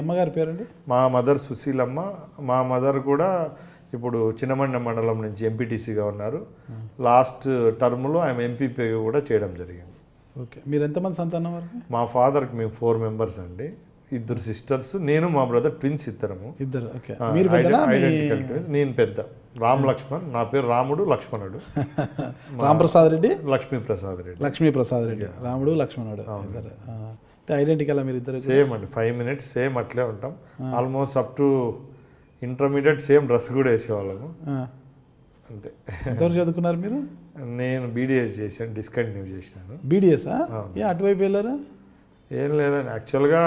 అమ్మగారి పేరండి మా మదర్ సుశీలమ్మ మా మదర్ కూడా ఇప్పుడు చిన్నమండ మండలం నుంచి ఎంపీటీసీగా ఉన్నారు లాస్ట్ టర్మ్లో ఆమె ఎంపీపీ కూడా చేయడం జరిగింది ఓకే మీరు ఎంతమంది సంతానం వారికి మా ఫాదర్కి మేము ఫోర్ మెంబర్స్ అండి ఇద్దరు సిస్టర్స్ నేను మా బ్రదర్ ట్విన్స్ ఇద్దరము ఇద్దరు ఓకే ఆ, మీరు పెద్దనా ఐడెం- మీ ఐడెంటికల్ ట్విన్స్. నేను పెద్ద రామ్ లక్ష్మణ్ నా పేరు రాముడు లక్ష్మణుడు రాంప్రసాద్ రెడ్డి లక్ష్మీ ప్రసాద్ రెడ్డి లక్ష్మీ ప్రసాద్ రెడ్డి రాముడు లక్ష్మణుడు ఇద్దరు ఆ. అంటే ఐడెంటికల్ మీరు ఇద్దరు సేమ్ అండి ఫైవ్ మినిట్స్ సేమ్ అట్లే ఉంటాం almost up to intermediate same dress కూడా వేసేవాళ్ళము ఆ. అంతే ఎంతవరకు చదువుకున్నారు మీరు నేను బీడీఎస్ చేశాను డిస్కంటిన్యూ చేసినాను బీడిఎసా అవును. ఏ అటువైపు వెళ్ళారా ఏం లేదండి యాక్చువల్గా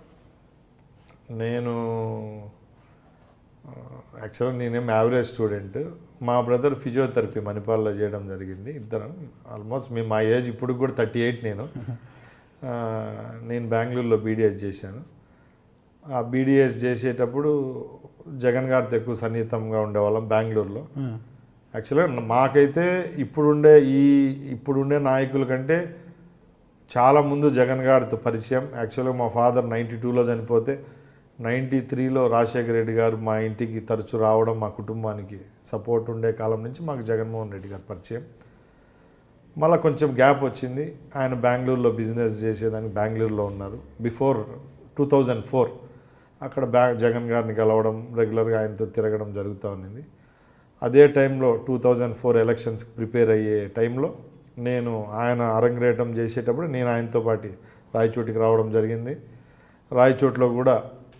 నేను యాక్చువల్గా నేనేం యావరేజ్ స్టూడెంట్ మా బ్రదర్ ఫిజియోథెరపీ మణిపాల్లో చేయడం జరిగింది ఇద్దరం ఆల్మోస్ట్ మేము మా ఏజ్ ఇప్పుడు కూడా థర్టీ ఎయిట్ నేను ఆ, నేను బెంగళూరులో బీడీఎస్ చేశాను ఆ బీడీఎస్ చేసేటప్పుడు జగన్ గారితో ఎక్కువ సన్నిహితంగా ఉండేవాళ్ళం బెంగళూరులో ఆ. యాక్చువల్గా మాకైతే ఇప్పుడుండే ఈ ఇప్పుడుండే నాయకుల కంటే చాలా ముందు జగన్ గారితో పరిచయం యాక్చువల్గా మా ఫాదర్ నైంటీ టూలో చనిపోతే నైంటీ త్రీలో రాజశేఖర రెడ్డి గారు మా ఇంటికి తరచూ రావడం మా కుటుంబానికి సపోర్ట్ ఉండే కాలం నుంచి మాకు జగన్మోహన్ రెడ్డి గారు పరిచయం మళ్ళీ కొంచెం గ్యాప్ వచ్చింది ఆయన బెంగళూరులో బిజినెస్ చేసేదానికి బెంగళూరులో ఉన్నారు బిఫోర్ టూ థౌజండ్ ఫోర్ అక్కడ బ్యా జగన్ గారిని కలవడం రెగ్యులర్గా ఆయనతో తిరగడం జరుగుతూ ఉన్నింది అదే టైంలో టూ థౌజండ్ ఫోర్ ఎలక్షన్స్కి ప్రిపేర్ అయ్యే టైంలో నేను ఆయన అరంగేటం చేసేటప్పుడు నేను ఆయనతో పాటు రాయచోటికి రావడం జరిగింది రాయచోటిలో కూడా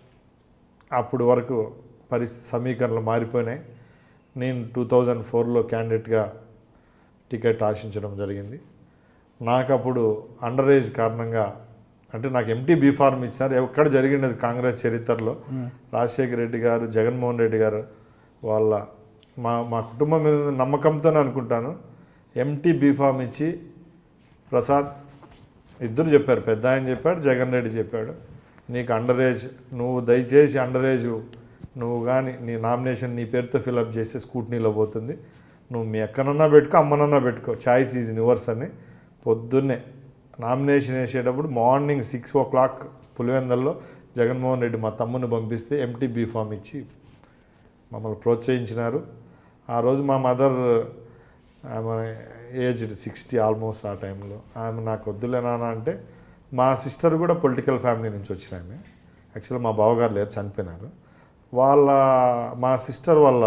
అప్పుడు వరకు పరిస్థితి సమీకరణలు మారిపోయినాయి నేను టూ థౌజండ్ ఫోర్లో క్యాండిడేట్గా టికెట్ ఆశించడం జరిగింది నాకు అప్పుడు అండర్ ఏజ్ కారణంగా అంటే నాకు ఎంటీ బీ ఫార్మ్ ఇచ్చారు ఎక్కడ జరిగినది కాంగ్రెస్ చరిత్రలో రాజశేఖర రెడ్డి గారు జగన్మోహన్ రెడ్డి గారు వాళ్ళ మా మా కుటుంబం మీద ఉన్న నమ్మకంతోనే అనుకుంటాను ఎంటీ బీ ఫామ్ ఇచ్చి ప్రసాద్ ఇద్దరు చెప్పారు పెద్ద ఆయన చెప్పాడు జగన్ రెడ్డి చెప్పాడు నీకు అండర్ ఏజ్ నువ్వు దయచేసి అండర్ ఏజ్ నువ్వు కానీ నీ నామినేషన్ నీ పేరుతో ఫిలప్ చేస్తే స్కూట్నీలో పోతుంది నువ్వు మీ ఎక్కడన్నా పెట్టుకో అమ్మనన్నా పెట్టుకో చాయిస్ ఈజ్ యువర్స్ అని పొద్దున్నే నామినేషన్ వేసేటప్పుడు మార్నింగ్ సిక్స్ ఓ క్లాక్ పులివెందల్లో జగన్మోహన్ రెడ్డి మా తమ్ముని పంపిస్తే ఎంటీ బీ ఫామ్ ఇచ్చి మమ్మల్ని ప్రోత్సహించినారు ఆ రోజు మా మదర్ ఆమె ఏజ్డ్ సిక్స్టీ ఆల్మోస్ట్ ఆ టైంలో ఆమె నాకు వద్దులే నాన్న అంటే మా సిస్టర్ కూడా పొలిటికల్ ఫ్యామిలీ నుంచి వచ్చిన ఆమె యాక్చువల్గా మా బావగారు లేరు చనిపోయినారు వాళ్ళ మా సిస్టర్ వాళ్ళ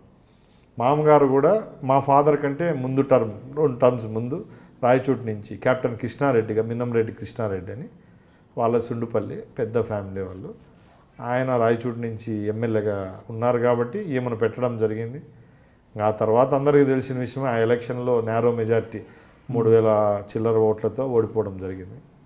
మామగారు కూడా మా ఫాదర్ కంటే ముందు టర్మ్ రెండు టర్మ్స్ ముందు రాయచోటి నుంచి కెప్టెన్ కృష్ణారెడ్డిగా మిన్నంరెడ్డి కృష్ణారెడ్డి అని వాళ్ళ సుండుపల్లి పెద్ద ఫ్యామిలీ వాళ్ళు ఆయన రాయచోటి నుంచి ఎమ్మెల్యేగా ఉన్నారు కాబట్టి ఈమెను పెట్టడం జరిగింది ఆ తర్వాత అందరికీ తెలిసిన విషయమే ఆ ఎలక్షన్లో నేరో మెజార్టీ మూడు వేల చిల్లర ఓట్లతో ఓడిపోవడం జరిగింది